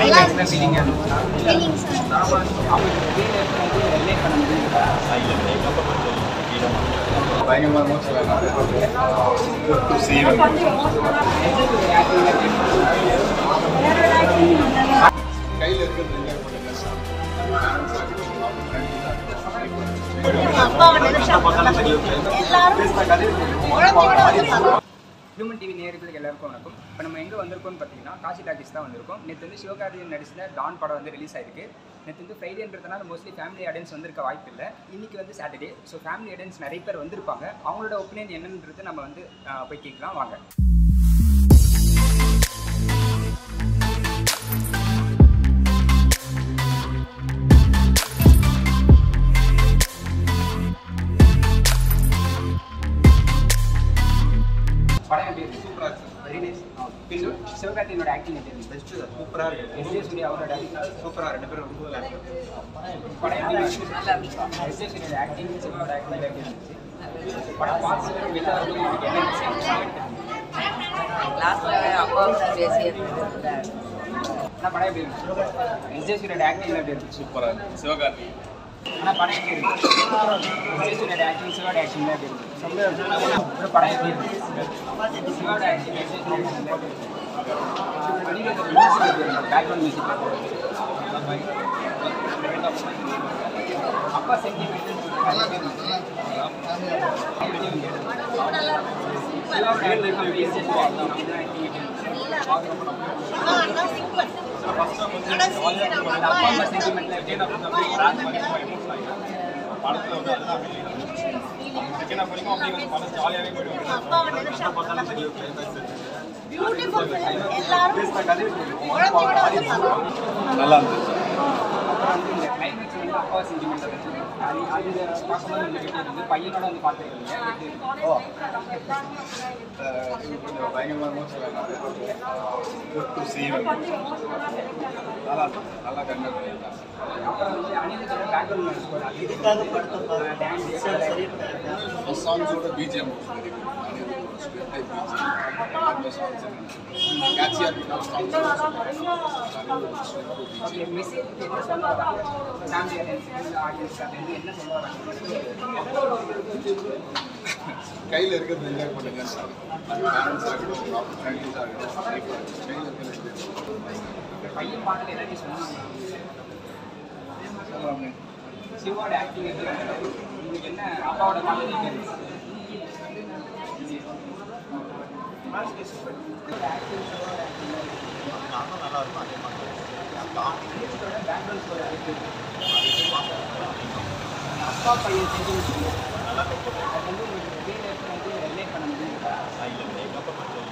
நல்லா இருந்துச்சு ஃபீலிங்காக ஃபீலிங்ஸ் அவங்களுக்கு ஃபீல் வந்து ரிலேட் பண்ண முடியுங்களா பயங்கரமாக எமோஷனல் சீவன் கையில் இருக்கிறது என்ஜாய் பண்ணுங்க அப்பாவை நினைச்சா எல்லாரும் குழந்தையோட வந்து ஹியூமன் டிவி நேயர்களுக்கு எல்லாருக்கும் வணக்கம் இப்போ நம்ம எங்கே வந்திருக்கோம்னு பார்த்தீங்கன்னா காசி டாக்கிஸ் தான் வந்திருக்கோம் நேற்று வந்து சிவகார்த்திகேயன் நடிச்சின டான் படம் வந்து ரிலீஸ் ஆயிருக்கு நேற்று வந்து ஃப்ரைடேன்றதுனால மோஸ்ட்லி ஃபேமிலி ஆடியன்ஸ் வந்திருக்க வாய்ப்பு இல்லை இன்னைக்கு வந்து சாட்டர்டே ஸோ ஃபேமிலி ஆடியன்ஸ் நிறைய பேர் வந்திருப்பாங்க அவங்களோட ஒப்பீனியன் என்னன்றது நம்ம வந்து ஆஹ், போய் கேட்கலாம் வாங்க படம் எப்படி இருக்கு சூப்பராக இருக்கு வெரி நைஸ் சிவகார்த்திகேயனோட ஆக்டிங் எப்படி இருக்கு பெஸ்ட் சூப்பராக இருக்கு எஸ் ஜே சூர்யா அவரோட சூப்பராக ரெண்டு பேரும் ரொம்ப நல்லா இருக்கு படம் எப்படி இருந்துச்சு? நல்லா இருந்துச்சு எஸ் ஜே சூர்யாவோட ஆக்டிங் சிவாவோட ஆக்டிங் எப்படி இருந்துச்சு படம் பார்த்து வெளில வந்து உங்களுக்கு என்ன message? கிளாஸ்ல அப்பா பேசி இருந்தது ஆனா படம் எப்படி இருந்துச்சு எஸ் ஜே சூர்யாவோட ஆக்டிங் எப்படி இருந்துச்சு சூப்பராக இருக்கு சிவகார்த்தி ஆனா படம் எப்படி இருந்துச்சு எஸ் ஜே சூர்யாவோட ஆக்டிங் சிவாவோட ஆக்டிங் எப்படி இருந்துச்சு அப்புறம் படம் எப்படி இருந்துச்சு சிவாவோட acting S J Suriya acting எப்படி இருந்துச்சு அனிருத்தோட music எப்படி இருந்துச்சு பேக்ரவுண்ட் மியூசிக் அப்பா சென்டிமெண்ட் அண்ணா சூப்பர் கடைசி நம்ம அப்பா அப்பாவை நினைச்சா பியூட்டிஃபுல் எல்லாரும் குழந்தையோட வந்து பார்க்கணும் நல்லா இருந்துச்சு கிளைமேக்ஸ் வந்து அப்பா சென்டிமெண்ட் அது அது பார்க்கும்போது உங்களுக்கு எப்படி இருந்தது பையனோட வந்து பார்த்துருக்கீங்க எப்படி இருந்தது? கொஞ்சம் பயங்கரமாக எமோஷனல் சீவன் நல்லா இருக்கு நல்லா கண்டு அப்புறம் வந்து அனிருத்தோட பேக்ரவுண்ட் ஸ்கோர் அது டான்ஸ் ஃபஸ்ட் சாங்ஸோட பிஜிஎம் கேட்சியாக இருக்கும் சாங்ஸ் ஓகே மெசேஜ் என்ன சொல்ல வராங்க ஃபேமிலி ஆடியன்ஸ் ஆடியன்ஸ் அது வந்து என்ன சொல்ல வராங்க கையில் இருக்கிறது என்ஜாய் பண்ணுங்க பேரண்ட்ஸ் ஆகட்டும் ஃப்ரெண்ட்ஸ் ஆகட்டும் கையில் இருக்கிறது பையன் பாடல் எல்லாத்தையும் சொன்னாங்க சொல்லுவாங்க சிவாவோட ஆக்டிங் எப்படி இருந்தது? உங்களுக்கு என்ன அப்பாவோட பாடல் எப்படி இருந்துச்சு? நானும் நல்லா இருக்கும் அதே மாதிரி அனிருத்தோட background score எப்படி இருந்துச்சு? அப்பா பையன் செஞ்சு அது வந்து உங்களுக்கு ரியல் லைஃப்ல வந்து ரிலேட் பண்ண முடியுங்களா இல்லை எங்கள் அப்பா கொஞ்சம்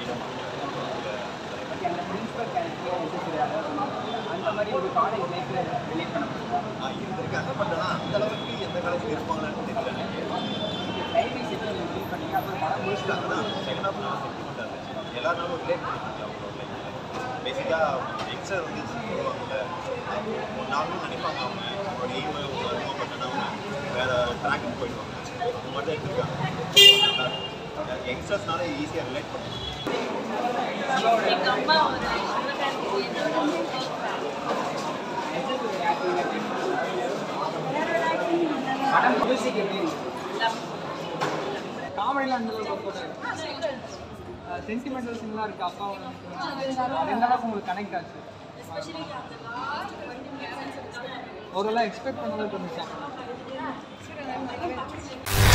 பட் அந்த பிரின்சிபல் கேரக்டர் அந்த மாதிரி ஒரு காலேஜ் லைஃப்ல ரிலேட் பண்ண முடியுமா நான் இருந்திருக்காங்க பட் ஆனால் அந்த அளவுக்கு எந்த காலேஜில் இருப்பாங்களான்னு தெரியல எனக்கு டைமிங் செட்டில் நீங்கள் ஃபீல் பண்ணீங்க அப்புறம் படம் முடிச்சுட்டாங்க தான் செகண்ட் ஹாஃப் நல்லா சென்டிமெண்ட்டாக இருந்துச்சு எல்லாருனாலும் ரிலேட் பண்ணிக்கலாம் அவங்களோட லைஃப்பில் பேசிக்காக யங்ஸ்டர் வந்து சொல்லுவாங்கல்ல ஒரு நாளும் நினைப்பாங்க அவங்க ஒரு எய்ம் மூவ் பண்ணனா வேறு ட்ராக்குக்கு போயிடுவாங்க அவங்க மட்டும் எடுத்துருக்காங்க யங்ஸ்டர்ஸ்னால ஈஸியாக ரிலேட் பண்ணுவாங்க எங்க அம்மா ஒரு படம் மியூசிக் எப்படி இருந்துச்சு காமெடியில் அந்த அளவுக்கு போட்டாரு சென்டிமெண்டல் சிங்களாக இருக்குது அப்பாவோட எந்த அளவுக்கு உங்களுக்கு கனெக்ட் ஆச்சு ஓரளவு எக்ஸ்பெக்ட் பண்ண அளவுக்கு இருந்துச்சா